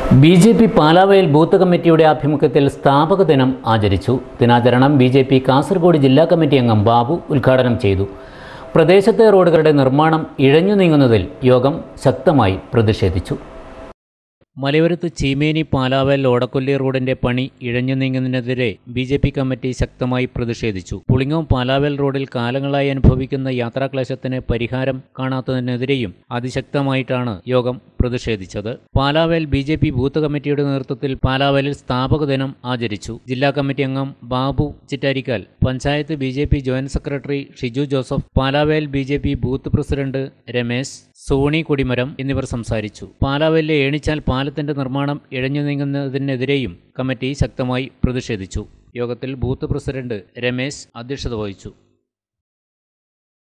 B J P പാലാവയിൽ booth committee ആഭിമുഖ്യത്തിൽ സ്ഥാപക ദിനം ആചരിച്ചു ദിനാചരണം ബി ജെ പി കാസർഗോഡ് ജില്ലാ കമ്മിറ്റി അംഗം ബാബു ഉദ്ഘാടനം ചെയ്തു പ്രദേശത്തെ റോഡുകളുടെ നിർമ്മാണം ഇഴഞ്ഞു നീങ്ങുന്നതിൽ യോഗം ശക്തമായി പ്രതിഷേധിച്ചു മലയോരത്ത് ചീമേനി പാലാവൽ ഓടക്കൊല്ലി റോഡിന്റെ പണി ഇഴഞ്ഞു നീങ്ങുന്നതിനെതിരെ ബി ജെ പി കമ്മിറ്റി ശക്തമായി പ്രതിഷേധിച്ചു പുളിങ്ങോം പാലാവൽ റോഡിൽ കാലങ്ങളായി അനുഭവിക്കുന്ന യാത്രാക്ലേശത്തിന് പരിഹാരം കാണാത്തതിനെതിരെയും അതിശക്തമായിട്ടാണ് യോഗം പ്രതിഷേധിച്ചത് Palavel B J P booth committee നേതൃത്വത്തിൽ പാലാവേലിൽ സ്ഥാപക ദിനം ആചരിച്ചു ജില്ലാ കമ്മിറ്റി അംഗം Babu Chittarikkal panchayat B J P joint secretary Shiju Joseph Palavel B J P booth president Ramesh Soni കൊടിമരം എന്നിവർ സംസാരിച്ചു പാലാവേലിലെ ഏണിച്ചാൽ പാലത്തിന്റെ നിർമ്മാണം ഇഴഞ്ഞു നീങ്ങുന്നതിനെതിരെയും കമ്മിറ്റി ശക്തമായി പ്രതിഷേധിച്ചു യോഗത്തിൽ ബൂത്ത് പ്രസിഡന്റ് രമേശ് അധ്യക്ഷത വഹിച്ചു